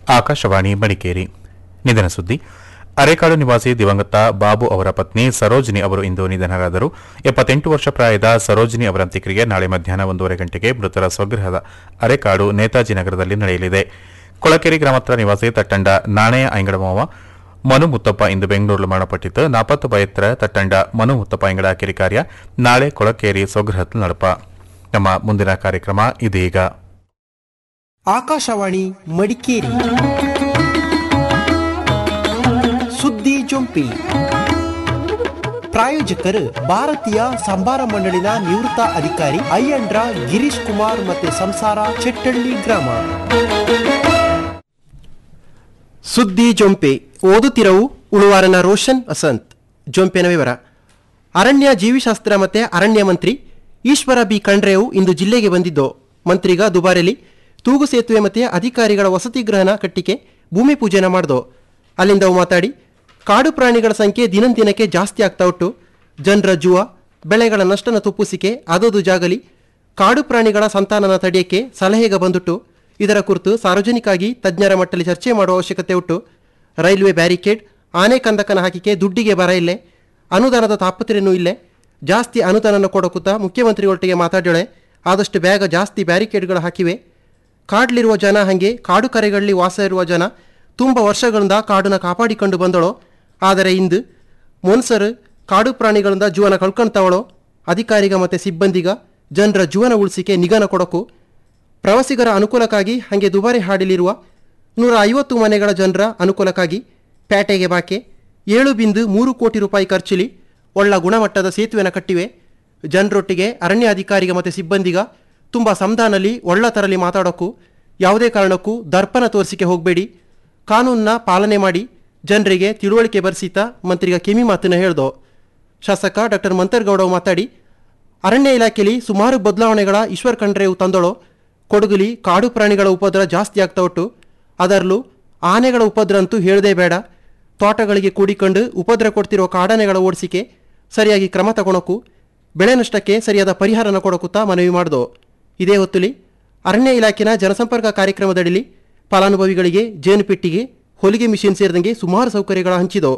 ಆಕಾಶವಾಣಿ ಮಡಿಕೇರಿ ನಿಧನ ಸುದ್ದಿ ಅರೇಕಾಡು ನಿವಾಸಿ ದಿವಂಗತ ಬಾಬು ಅವರ ಪತ್ನಿ ಸರೋಜಿನಿ ಅವರು ಇಂದು ನಿಧನರಾದರು ಎಪ್ಪತ್ತೆಂಟು ವರ್ಷ ಪ್ರಾಯದ ಸರೋಜಿನಿ ಅವರ ಅಂತ್ಯಕ್ರಿಯೆ ನಾಳೆ ಮಧ್ಯಾಹ್ನ ಒಂದೂವರೆ ಗಂಟೆಗೆ ಮೃತರ ಸ್ವಗೃಹದ ಅರೇಕಾಡು ನೇತಾಜಿ ನಗರದಲ್ಲಿ ನಡೆಯಲಿದೆ ಕೊಳಕೆರೆ ಗ್ರಾಮತ್ರ ನಿವಾಸಿ ತಟ್ಟಂಡ ನಾಣಯ ಐಂಗಡಮವ ಮನು ಮುತ್ತಪ್ಪ ಇಂದು ಬೆಂಗಳೂರು ಮರಣಪಟ್ಟಿದ್ದು ನಾಪತ್ತು ಬಯತ್ತರ ತಟ್ಟಂಡ ಮನು ಮುತ್ತಪ್ಪ ಇಂಗಡ ಕಿರಿ ಕಾರ್ಯ ನಾಳೆ ಕೊಳಕೇರಿ ಸ್ವಗೃಹത്തിൽ ನಡಪ ನಮ್ಮ ಮುಂದಿನ ಕಾರ್ಯಕ್ರಮ ಇದೀಗ ಆಕಾಶವಾಣಿ ಮಡಿಕೇರಿ ಸುದ್ದಿ ಜೊಂಪಿ ಪ್ರಾಯೋಜಕರು ಭಾರತೀಯ ಸಂಭಾರ ಮಂಡಳಿನ ನಿವೃತ್ತ ಅಧಿಕಾರಿ ಅಯ್ಯಂಡ್ರ ಗಿರೀಶ್ ಕುಮಾರ್ ಮತ್ತೆ ಸಂಸಾರ ಚೆಟ್ಟಳ್ಳಿ ಗ್ರಾಮ ಸುದ್ದಿ ಜೊಂಪೆ ಓದುತ್ತಿರವು ಉಳುವಾರನ ರೋಷನ್ ವಸಂತ್ ಜೊಂಪೆನ ವಿವರ ಅರಣ್ಯ ಜೀವಿಶಾಸ್ತ್ರ ಮತ್ತೆ ಅರಣ್ಯ ಮಂತ್ರಿ ಈಶ್ವರ ಬಿ ಖಂಡ್ರೆಯು ಇಂದು ಜಿಲ್ಲೆಗೆ ಬಂದಿದ್ದು ಮಂತ್ರಿಗ ದುಬಾರೆಲಿ ತೂಗು ಸೇತುವೆ ಮತ್ತೆ ಅಧಿಕಾರಿಗಳ ವಸತಿ ಗೃಹನ ಕಟ್ಟಿಗೆ ಭೂಮಿ ಪೂಜೆನ ಮಾಡ್ದೋ ಅಲ್ಲಿಂದ ಅವು ಮಾತಾಡಿ ಕಾಡು ಪ್ರಾಣಿಗಳ ಸಂಖ್ಯೆ ದಿನಂದಿನಕ್ಕೆ ಜಾಸ್ತಿ ಆಗ್ತಾ ಉಂಟು ಜನರ ಜುವ ಬೆಳೆಗಳ ನಷ್ಟನ ತುಪ್ಪುಸಿಕೆ ಅದದು ಜಾಗಲಿ ಕಾಡು ಪ್ರಾಣಿಗಳ ಸಂತಾನನ ತಡೆಯಕ್ಕೆ ಸಲಹೆಗ ಬಂದುಟ್ಟು ಇದರ ಕುರಿತು ಸಾರ್ವಜನಿಕಾಗಿ ತಜ್ಞರ ಮಟ್ಟದಲ್ಲಿ ಚರ್ಚೆ ಮಾಡುವ ಅವಶ್ಯಕತೆ ಉಂಟು ರೈಲ್ವೆ ಬ್ಯಾರಿಕೇಡ್ ಆನೆ ಕಂದಕನ ಹಾಕಿಕೆ ದುಡ್ಡಿಗೆ ಬರ ಇಲ್ಲೇ ಅನುದಾನದ ತಾಪತ್ರೆಯೂ ಇಲ್ಲೇ ಜಾಸ್ತಿ ಅನುದಾನನ ಕೊಡಕುತ್ತಾ ಮುಖ್ಯಮಂತ್ರಿಗಳೊಟ್ಟಿಗೆ ಮಾತಾಡ್ಯಳೆ ಆದಷ್ಟು ಬೇಗ ಜಾಸ್ತಿ ಬ್ಯಾರಿಕೇಡ್ಗಳು ಹಾಕಿವೆ ಕಾಡ್ಲಿರುವ ಜನ ಹಾಗೆ ಕಾಡು ಕರೆಗಳಲ್ಲಿ ವಾಸ ಇರುವ ಜನ ತುಂಬ ವರ್ಷಗಳಿಂದ ಕಾಡನ್ನ ಕಾಪಾಡಿಕೊಂಡು ಬಂದಳೋ ಆದರೆ ಇಂದು ಮೊನ್ಸರು ಕಾಡು ಪ್ರಾಣಿಗಳಿಂದ ಜೀವನ ಕಳ್ಕೊಳ್ತಾವಳೋ ಅಧಿಕಾರಿಗ ಮತ್ತು ಸಿಬ್ಬಂದಿಗ ಜನರ ಜೀವನ ಉಳಿಸಿಕೆ ನಿಗನ ಕೊಡಕು ಪ್ರವಾಸಿಗರ ಅನುಕೂಲಕ್ಕಾಗಿ ಹಾಗೆ ದುಬಾರಿ ಹಾಡಿಲಿರುವ ನೂರ ಐವತ್ತು ಮನೆಗಳ ಜನರ ಅನುಕೂಲಕ್ಕಾಗಿ ಪೇಟೆಗೆ ಬಾಕೆ ಏಳು ಬಿಂದು ಮೂರು ಕೋಟಿ ರೂಪಾಯಿ ಖರ್ಚಿಲಿ ಒಳ್ಳ ಗುಣಮಟ್ಟದ ಸೇತುವೆನ ಕಟ್ಟಿವೆ ಜನರೊಟ್ಟಿಗೆ ಅರಣ್ಯ ಅಧಿಕಾರಿಗ ಮತ್ತು ಸಿಬ್ಬಂದಿಗ ತುಂಬ ಸಂಧಾನಲ್ಲಿ ಒಳ್ಳ ತರಲಿ ಮಾತಾಡೋಕ್ಕೂ ಯಾವುದೇ ಕಾರಣಕ್ಕೂ ದರ್ಪಣ ತೋರಿಸಿಕೆ ಹೋಗಬೇಡಿ ಕಾನೂನನ್ನ ಪಾಲನೆ ಮಾಡಿ ಜನರಿಗೆ ತಿಳುವಳಿಕೆ ಬರೆಸಿತ ಮಂತ್ರಿಗ ಕಿಮಿ ಮಾತನ್ನ ಹೇಳ್ದೋ ಶಾಸಕ ಡಾಕ್ಟರ್ ಮಂತರ್ಗೌಡ ಮಾತಾಡಿ ಅರಣ್ಯ ಇಲಾಖೆಯಲ್ಲಿ ಸುಮಾರು ಬದಲಾವಣೆಗಳ ಈಶ್ವರ್ ಖಂಡ್ರೆಯು ತಂದಳೋ ಕೊಡಗುಲಿ ಕಾಡು ಪ್ರಾಣಿಗಳ ಉಪದ್ರ ಜಾಸ್ತಿ ಆಗ್ತಾ ಉಂಟು ಅದರಲ್ಲೂ ಆನೆಗಳ ಉಪದ್ರ ಅಂತೂ ಹೇಳದೇ ಬೇಡ ತೋಟಗಳಿಗೆ ಕೂಡಿಕೊಂಡು ಉಪದ್ರ ಕೊಡ್ತಿರೋ ಕಾಡಾನೆಗಳ ಓಡಿಸಿಕೆ ಸರಿಯಾಗಿ ಕ್ರಮ ತಗೊಳಕು ಬೆಳೆ ನಷ್ಟಕ್ಕೆ ಸರಿಯಾದ ಪರಿಹಾರನ ಕೊಡಕುತ್ತಾ ಮನವಿ ಮಾಡ್ದೋ ಇದೇ ಹೊತ್ತುಲಿ ಅರಣ್ಯ ಇಲಾಖೆನ ಜನಸಂಪರ್ಕ ಕಾರ್ಯಕ್ರಮದಡಿಲಿ ಫಲಾನುಭವಿಗಳಿಗೆ ಜೇನುಪೆಟ್ಟಿಗೆ ಹೊಲಿಗೆ ಮಿಷಿನ್ ಸೇರಿದಂಗೆ ಸುಮಾರು ಸೌಕರ್ಯಗಳ ಹಂಚಿದೋ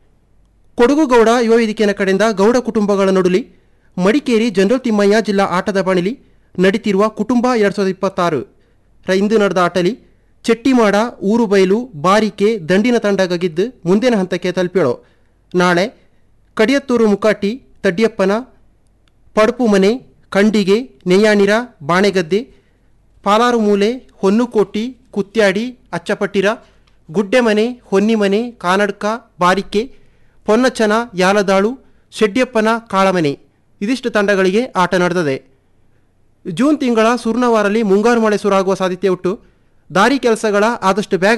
ಕೊಡಗು ಗೌಡ ಯುವ ವೇದಿಕೆಯ ಕಡೆಯಿಂದ ಗೌಡ ಕುಟುಂಬಗಳ ನಡುಲಿ ಮಡಿಕೇರಿ ಜನರಲ್ ತಿಮ್ಮಯ್ಯ ಜಿಲ್ಲಾ ಆಟದ ಬಾಣಿಲಿ ನಡೀತಿರುವ ಕುಟುಂಬ ಎರಡು ಸಾವಿರದ ಇಪ್ಪತ್ತಾರು ರ ಇಂದು ನಡೆದ ಆಟಲಿ ಚೆಟ್ಟಿಮಾಡ ಊರು ಬಯಲು ಬಾರಿಕೆ ದಂಡಿನ ತಂಡಗಾಗಿದ್ದು ಮುಂದಿನ ಹಂತಕ್ಕೆ ತಲುಪ್ಯಳೋ ನಾಳೆ ಕಡಿಯತ್ತೂರು ಮುಕಾಟಿ ತಡ್ಡಿಯಪ್ಪನ ಪಡುಪು ಮನೆ ಕಂಡಿಗೆ ನೆಯ್ಯಾಣಿರ ಬಾಣೆಗದ್ದೆ ಪಾಲಾರು ಮೂಲೆ ಹೊನ್ನುಕೋಟಿ ಕುತ್ಯಾಡಿ ಅಚ್ಚಪಟ್ಟಿರ ಗುಡ್ಡೆಮನೆ ಹೊನ್ನಿಮನೆ ಕಾನಡ್ಕ ಬಾರಿಕೆ ಪೊನ್ನಚ್ಚನ ಯಾಲದಾಳು ಶೆಡ್ಯಪ್ಪನ ಕಾಳಮನೆ ಇದಿಷ್ಟು ತಂಡಗಳಿಗೆ ಆಟ ನಡೆದಿದೆ ಜೂನ್ ತಿಂಗಳ ಸುರ್ಣವಾರಲ್ಲಿ ಮುಂಗಾರು ಮಳೆ ಸುರಾಗುವ ಸಾಧ್ಯತೆ ಉಂಟು ದಾರಿ ಕೆಲಸಗಳ ಆದಷ್ಟು ಬೇಗ